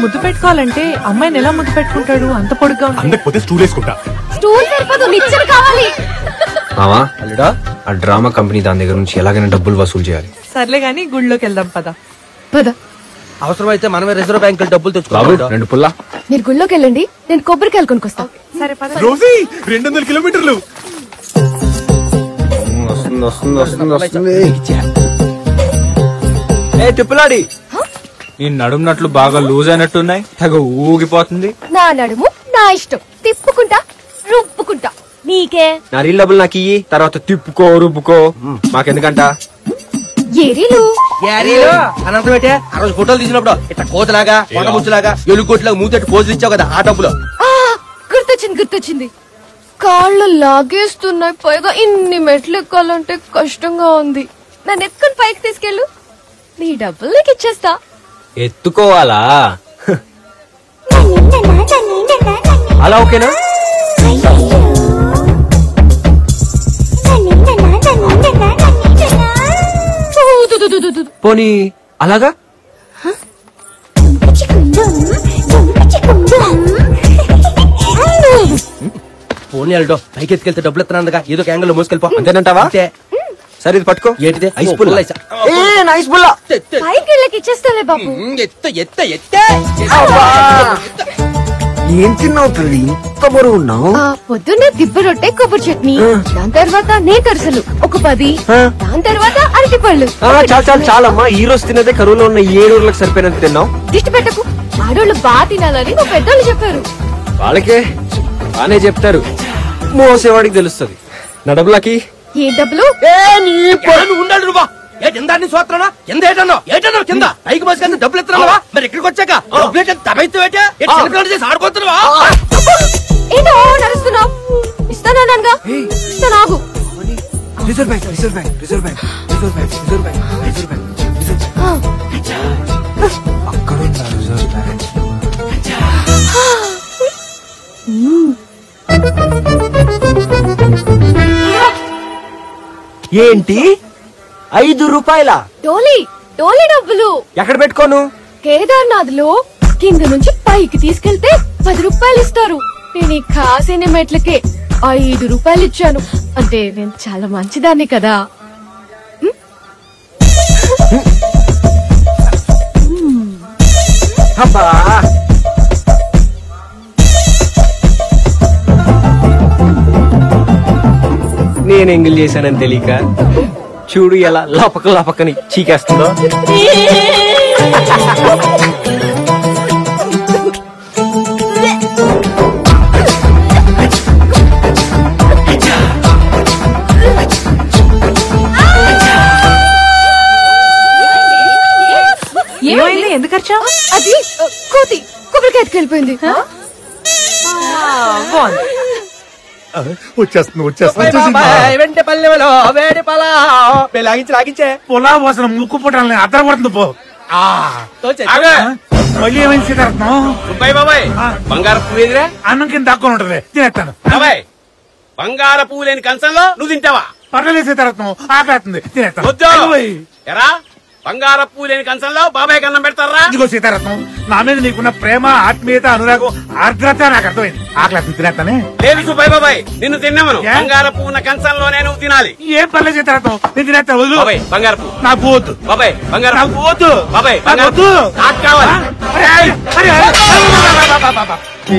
ముద్దు పెట్టుకోవాలంటే అమ్మాయిని ఎలా ముద్దు పెట్టుకుంటాడు అంత పొడుగ్గా ఉంది అందకపోతే స్టూల్ వేసుకుంటా స్టూల్ సరిపోదు నిచ్చెన కావాలి మావా ఆ డ్రామా కంపెనీ దాని దగ్గర నుంచి ఎలాగైనా డబ్బులు వసూలు చేయాలి సర్లే గాని గుళ్ళోకి వెళ్దాం పద పద అవసరమైతే మనమే రిజర్వ్ బ్యాంక్ డబ్బులు బాబు తెచ్చుకోవాలి రెండు పుల్లా మీరు గుళ్ళోకి వెళ్ళండి నేను కొబ్బరికాయలు కొనుక్కొస్తా సరే పద రోజీ రెండు వందల కిలోమీటర్లు వస్తుంది వస్తుంది వస్తుంది వస్తుంది ఏ తిప్పులాడి నీ నడుమునట్లు బాగా లూజ్ అయినట్టున్నాయి తెగ ఊగిపోతుంది నా నడుము నా ఇష్టం తిప్పుకుంటా రుప్పుకుంటా నీకే నా రీల్ డబ్బులు నాకు ఇయ్యి తర్వాత తిప్పుకో రుబ్బుకో మాకెందుకంట ఎరీలు యారీలో అనంతం ఏంటే ఆ రోజు ఫోటోలు తీసినప్పుడు ఇట్లా కోతలాగా కొండ ముచ్చులాగా ఎలుగుకోట్లాగా మూతెట్టు పోజులు ఇచ్చావు కదా ఆ డబ్బులు ఆ, గుర్తొచ్చింది గుర్తొచ్చింది కాళ్ళు లాగేస్తున్నాయి పైగా ఇన్ని మెట్లు ఎక్కాలంటే కష్టంగా ఉంది నన్ను ఎత్తుకుని పైకి తీసుకెళ్ళు నీ డబ్బులు నీకు ఇచ్చేస్తా ఎత్తుకోవాలా అలా ఓకేనా ఊ, దు, దు, దు, దు, దు. పోనీ అలాగా ఫోన్ వెళ్ళడం పైకి ఎత్తుకెళ్తే డబ్బులు ఎత్తున్నానుగా ఏదో ఒక యాంగిల్ లో మోసుకెళ్ళిపో అంతేనంటావా అంతే సరే ఇది పట్టుకో ఏంటిది ఐస్ ఓ, పుల్ల పుల్ల ఐసా. ఏ నైస్ పుల్ల పైకి వెళ్ళకి ఇచ్చేస్తాలే బాబు ఉమ్, ఎత్త ఎత్త ఎత్తే ఏం తిన్నావు తల్లి ఇంత బరువు ఉన్నావు ఆ, పొద్దున్నే దిబ్బ రొట్టె కొబ్బరి చట్నీ దాని తర్వాత నేకరసలు ఒక పది ఆ. దాని తర్వాత అరటి పళ్ళు చాలు చాలు చాలమ్మా ఈ రోజు తిన్నదే కరువులో ఉన్న ఏడు ఊర్లకు సరిపోయినంత తిన్నావు దిష్టి పెట్టకు ఆడోళ్ళు బాగా తినాలని మా పెద్దోళ్ళు చెప్పారు వాళ్ళకే బానే చెప్తారు మోసేవాడికి తెలుస్తుంది నా డబ్బులకి ఏ డబ్బులు నువ్వు ఉండాలి నువ్వు ఏ ఎందాన్ని సోత్రనా ఎంత ఏటన్నో ఏటన్నో కింద పైకి మోసుకెళ్తే డబ్బులు ఎత్తున్నావా మరి ఇక్కడికి వచ్చాక డబ్బులు ఏంటి తబైతే ఏంటి ఏ చిన్నపిల్లలు చేసి ఆడుకోతున్నావా ఏంటో నడుస్తున్నావు ఇస్తానన్నాగా ఇస్తాను ఆగు reserve bank reserve bank reserve bank reserve bank reserve bank reserve bank ఆ, అక్కడ ఉందా రిజర్వ్ బ్యాంక్ ఏంటి ఐదు రూపాయల టోలీ టోలీ డబ్బులు ఎక్కడ పెట్టుకోను కేదార్నాథ్ లో కింద నుంచి పైకి తీసుకెళ్తే పది రూపాయలు ఇస్తారు నేను ఈ కాసిన మెట్లకే ఐదు రూపాయలు ఇచ్చాను అంటే నేను చాలా మంచిదాన్ని కదా అబ్బా నేను ఎంగిల్ చేశానని తెలియక చూడు ఎలా లపక లపకని చీకేస్తుందో ఏమైంది ఎందుకు వచ్చా అది ఆ, కోతి కొబ్బరికాయ ఎత్తుకెళ్ళిపోయింది వచ్చేస్తుంది వచ్చేస్తుంది వెంట పల్లెలో వేడి పలా లాగించి లాగించే పొలా వాసన ముక్కు పుట్టాలని అద్దరపడుతుంది పో మళ్ళీ ఏమైంది సీతారత్నం సుబ్బయ్య బాబాయ్ ఆ. బంగారు పువ్వు ఎదురా అన్నం కింద తక్కువ ఉంటది తినేస్తాను బాబాయ్ బంగార పువ్వు లేని కంచంలో నువ్వు తింటావా పర్లేదు సీతారత్నం ఆపేస్తుంది తినేస్తాను వద్దు అయ్యోయ్. ఎరా బంగార పువ్వు లేని కంచంలో బాబాయ్ కన్నం పెడతారా ఇదిగో సీతారత్నం నా మీద నీకున్న ప్రేమ ఆత్మీయత అనురాగం ఆర్ద్రత నాకు అర్థమైంది ఆకలి తినేస్తానే లేదు సుబ్బయ్య బాబాయ్ నిన్ను తిన్నామను ఏ? బంగార పువ్వు ఉన్న కంచంలోనే నువ్వు తినాలి ఏం పర్లేదు సీతారత్నం నేను తినేస్తాను వదులు బాబాయ్ బంగార పువ్వు నాకు వద్దు బాబాయ్ బంగార నాకు పువ్వు వద్దు బాబాయ్ నాకు బంగార వద్దు పువ్వు నాకు కావాలి అరే, అరే, అరే, అరే.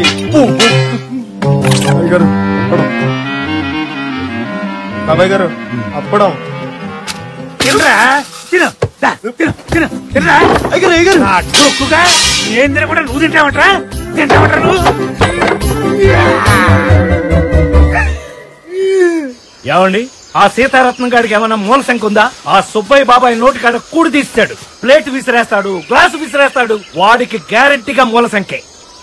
గారు అప్పడం బాబాయ్ గారు అప్పడం తినరా తిను దా, తిను తిను తినరా అయ్యగారు అయ్యగారు నా డొక్కుగా ఏం తినకుండా నువ్వు తింటామంటరా తింటామంటరా నువ్వు ఏమండి ఆ సీతారత్నం గాడికి ఏమైనా మూల సంఖ్య ఉందా ఆ సుబ్బయ్య బాబాయ్ నోటి కాడ కూడి తీస్తాడు ప్లేట్ విసిరేస్తాడు గ్లాసు విసిరేస్తాడు వాడికి గ్యారెంటీగా మూల సంఖ్య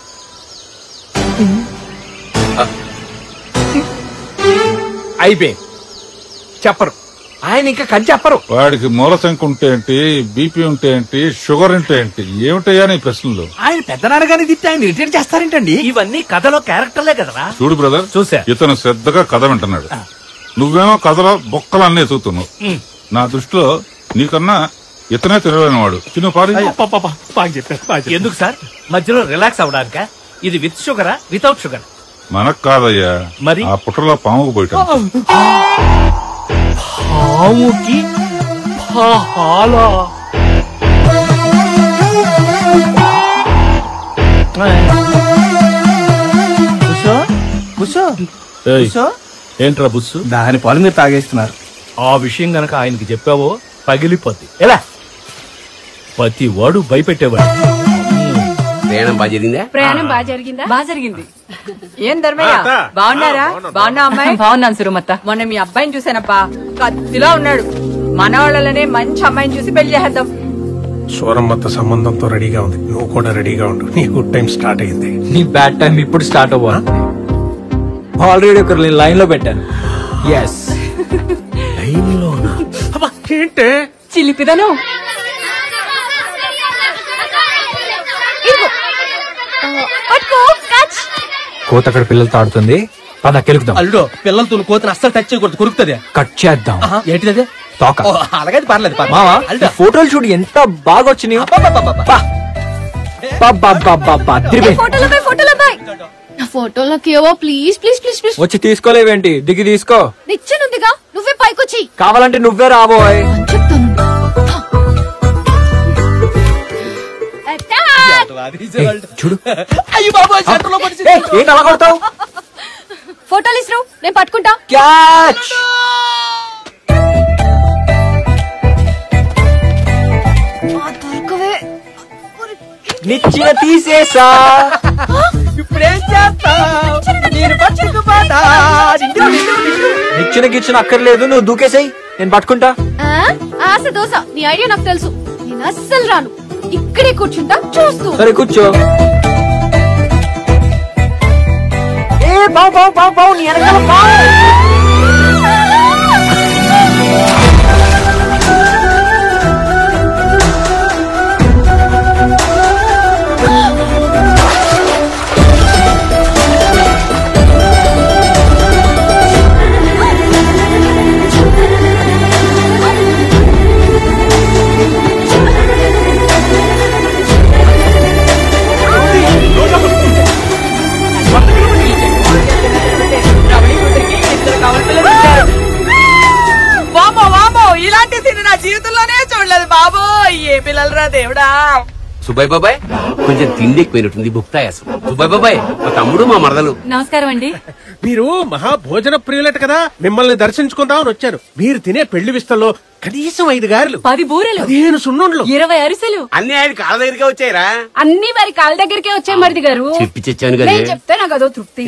అయిపోయింది చెప్పరు ఆయన ఇంకా కని చెప్పరు వాడికి మూల సంఖ్య ఉంటే ఏంటి బీపీ ఉంటే ఏంటి షుగర్ ఉంటే ఏంటి ఏమిటయ్యా నీ ప్రశ్నలు ఆయన పెద్దనాన్నగాని తిట్టి ఆయన రిటైర్ చేస్తారేంటండి ఇవన్నీ కథలో క్యారెక్టర్లే కదరా చూడు బ్రదర్ చూసా. ఇతను శ్రద్ధగా కథ వింటున్నాడు నువ్వేమో కథలో బొక్కలన్నీ ఎతుకుతున్నావు నా దృష్టిలో నీకన్నా ఇతనే తెలివైన వాడు చిన్న పారి బాగా చెప్పారు బాగా చెప్పారు. ఎందుకు సార్ మధ్యలో రిలాక్స్ అవడానిక ఇది విత్ షుగరా వితౌట్ షుగర్ మనకు కాదయ్యా మరి? ఆ పుట్టలో పాముకు పోయటం పాముకి పాలా కూర్చో కూర్చో కూర్చో ఏంట్రా బుస్సు దాని పాలు మీరు తాగేస్తున్నారు ఆ విషయం గనక ఆయనకి చెప్పావో పగిలిపోద్ది ఎలా ప్రతి వాడు భయపెట్టేవాడు ప్రయాణం బాగా జరిగిందా ప్రయాణం బాగా జరిగిందా బాగా జరిగింది ఏం ధర్మయ్య బాగున్నారా బాగున్నా అమ్మాయి బాగున్నాను సురమత్త మొన్న మీ అబ్బాయిని చూసానప్పా కత్తిలా ఉన్నాడు మన వాళ్ళనే మంచి అమ్మాయిని చూసి పెళ్లి చేద్దాం సూరమ్మత్త సంబంధంతో రెడీగా ఉంది నువ్వు కూడా రెడీగా ఉండు నీ గుడ్ టైం స్టార్ట్ అయింది నీ బ్యాడ్ టైం ఇప్పుడు స్టార్ట్ అవ్వ ఆల్రెడీ ఒకరు లైన్ లో పెట్టాను ఎస్ ఏంటే చిలిపిదను ఇదిగో. ఆ, పట్టుకో క్యాచ్ కోత అక్కడ పిల్లలతో ఆడుతుంది పద కెలుకుదాం అల్లుడు పిల్లలతో నువ్వు కోతిని అస్సలు టచ్ చేయకూడదు కొరుకుతుంది కట్ చేద్దాం ఏంటిది అది? తోక ఓ, అలాగే పర్లేదు పర్లేదు. మావా అల్లుడు ఈ ఫోటోలు చూడు ఎంత బాగా వచ్చినాయో అబ్బబ్బబ్బబ్బ. అబ్బబ్బబ్బబ్బబ్బ, తిరిగే. ఫోటోలో బాయ్ ఫోటోలో బాయ్ నా ఫోటోలోకి ఏవో ప్లీజ్ ప్లీజ్ ప్లీజ్ ప్లీజ్ వచ్చి తీసుకోలేవేంటి దిగి తీసుకో నిచ్చెనుందిగా నువ్వే పైకొచ్చి కావాలంటే నువ్వే రాబోయ్ చెప్తాను ఏయ్, చూడు అయ్యి బాబోయ్ సెంటర్ లో పడిచి ఏయ్, ఏంటి అలా కొడతావు ఫోటోలు ఇస్త్రావు నేను పట్టుకుంటా క్యాచ్ ఆ, దొరకవే నిచ్చిన తీసేసా ఇప్పుడేం చేస్తా నేను పట్టుకుపోతా నిండు, నిండు, నిండు. నిచ్చిన గిచ్చిన అక్కర్లేదు నువ్వు దూకేసాయి నేను పట్టుకుంటా ఆ, ఆశ దోశ నీ ఐడియా నాకు తెలుసు నేను అస్సలు రాను ఇక్కడే కూర్చుంటా చూస్తూ సరే కూర్చో ఏ బావు బావు బావు బావు నీ వెనకాల బావు వామో వామో ఇలాంటి సీన్ నా జీవితంలోనే చూడలేదు బాబో ఏ పిల్లలరా దేవుడా సుబ్బయ్య బాబాయ్ కొంచెం తిండి ఎక్కువైనట్టుంది భుక్తాయాసం సుబ్బయ్య బాబాయ్ మా తమ్ముడు మా మరదలు నమస్కారం అండి మీరు మహా భోజన ప్రియులట కదా మిమ్మల్ని దర్శించుకుందామని వచ్చారు మీరు తినే పెళ్లి విస్తల్లో కనీసం ఐదు గారెలు పది బూరెలు పదిహేను సున్నుండ్లు ఇరవై అరిసెలు అన్ని ఆయన కాళ్ళ దగ్గరికే వచ్చాయిరా అన్ని మరి కాళ్ళ దగ్గరికే వచ్చాయి మరిది గారు చెప్పి చచ్చాను కదా నేను చెప్తే నాకు అదో తృప్తి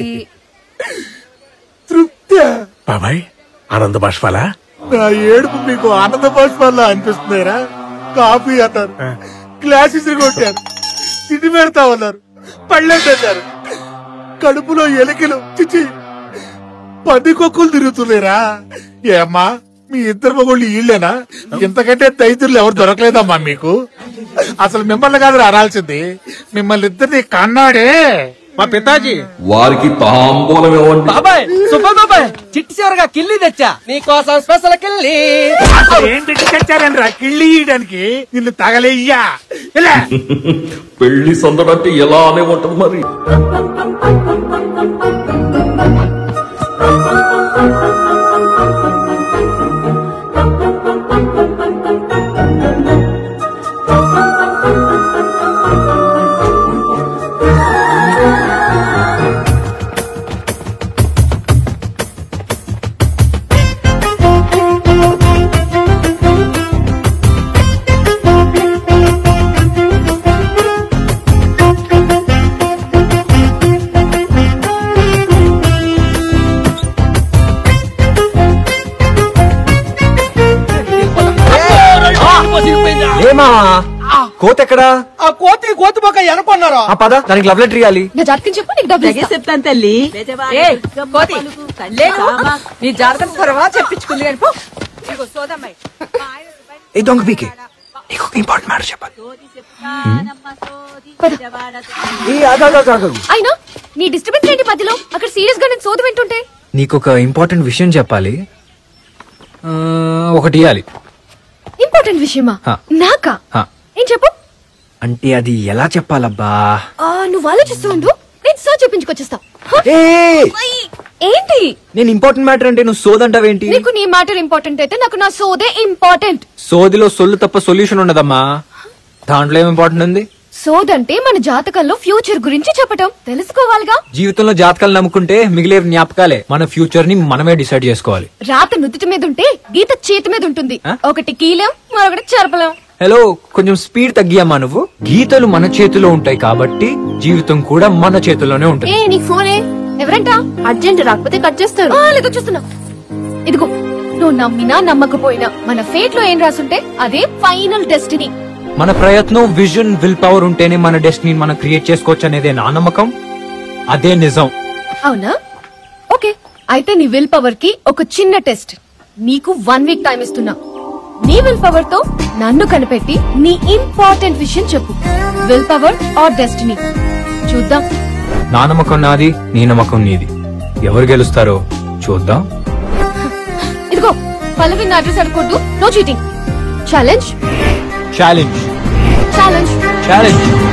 బాబాయ్ ఆనంద బాష్పాలా నా ఏడుపు మీకు ఆనంద బాష్పాల్లో అనిపిస్తున్నారా కాఫీ అన్నారు గ్లాస్ ఇసిరి కొట్టారు తిండి పెడతా ఉన్నారు పళ్ళెట్టారు కడుపులో ఎలికలు చిచి పందికొక్కులు తిరుగుతున్నారా ఏమ్మా మీ ఇద్దరు మగోళ్ళు ఈళ్ళేనా ఇంతకంటే దైతులు ఎవరు దొరకలేదమ్మా మీకు అసలు మిమ్మల్ని కాదు అనాల్సింది మిమ్మల్ని ఇద్దరిని కన్నాడే మా పితాజీ వారికి తాంబూలం ఇవ్వండి బాబాయ్ సుబ్బయ్య బాబాయ్ చిట్టి చివరగా కిల్లి తెచ్చా నీకోసం స్పెషల్ కిల్లి ఏంటి తెచ్చారని కిళ్ళి ఇయడానికి నిన్ను తగలేయ్యా ఇలా పెళ్లి సందడంటే ఎలానే ఉంటుంది మరి ఏమా కోత ఎక్కడా ఆ కోతి కోతి బొక్క ఎనుకున్నారా ఆ పద దానికి లవ్ లెటర్ ఇవ్వాలి నా జాతకం చెప్పు నీకు డబ్బులు ఇస్తా. చెప్తాను తల్లి ఏయ్, కోతి, లేకు. నీ జాతకం త్వరగా చెప్పించుకుంది కానీ పో. ఇదిగో సోదమ్మాయి. ఏ దొంగ పీకే నీకు ఇంపార్టెంట్ మ్యాటర్ చెప్పాలి ఏ ఆగు, ఆగు, ఆగు, ఆగు. అయినా నీ డిస్టర్బెన్స్ ఏంటి మధ్యలో అక్కడ సీరియస్ గా నేను సోది వింటుంటే నీకు ఒక ఇంపార్టెంట్ విషయం చెప్పాలి ఆ, ఒకటి ఇవ్వాలి ఇంపార్టెంట్ విషయమా హ. నాకా హ. ఏం చెప్పు అంటే అది ఎలా చెప్పాలబ్బా ఆ, నువ్వు ఆలోచిస్తూ ఉండు నేను సర్చ్ చెప్పించుకొచ్చేస్తా హ? ఏయ్! ఏంటి నేను ఇంపార్టెంట్ మ్యాటర్ అంటే నువ్వు సోదంటావేంటి నీకు నీ మ్యాటర్ ఇంపార్టెంట్ అయితే నాకు నా సోదే ఇంపార్టెంట్ సోదిలో సొల్లు తప్ప సొల్యూషన్ ఉండదమ్మా దాంట్లో ఏం ఇంపార్టెంట్ ఉంది సోదంటే మన జాతకంలో ఫ్యూచర్ గురించి చెప్పటం తెలుసుకోవాలిగా జీవితంలో జాతకాలు నమ్ముకుంటే మిగిలే జ్ఞాపకాలే మన ఫ్యూచర్ ని మనమే డిసైడ్ చేసుకోవాలి రాత నుదుటి మీద ఉంటే గీత చేతి మీద ఉంటుంది ఒకటి కీలం మరొకటి చెరపలేం హలో కొంచెం స్పీడ్ తగ్గియమ్మా నువ్వు గీతలు మన చేతిలో ఉంటాయి కాబట్టి జీవితం కూడా మన చేతిలోనే ఉంటుంది ఏ నీ ఫోనే ఎవరంట అర్జెంట్ రాకపోతే కట్ చేస్తారు లేదో చూస్తున్నా ఇదిగో నువ్వు నమ్మినా నమ్మకపోయినా మన ఫేట్ లో ఏం రాసుంటే అదే ఫైనల్ డెస్టినీ మన ప్రయత్నం విజన్ విల్ పవర్ ఉంటేనే మన డెస్టినీ మనం క్రియేట్ చేసుకోవచ్చు అనేదే నా నమ్మకం అదే నిజం అవునా ఓకే అయితే నీ విల్ పవర్ కి ఒక చిన్న టెస్ట్ నీకు వన్ వీక్ టైం ఇస్తున్నా నీ విల్ పవర్ తో నన్ను కనిపెట్టి నీ ఇంపార్టెంట్ విషయం చెప్పు విల్ పవర్ ఆర్ డెస్టినీ చూద్దాం నా నమ్మకం నాది నీ నమ్మకం నీది ఎవరు గెలుస్తారో చూద్దాం ఇదిగో పల్లవి నా అడ్రస్ అడగొద్దు no cheating challenge challenge challenge challenge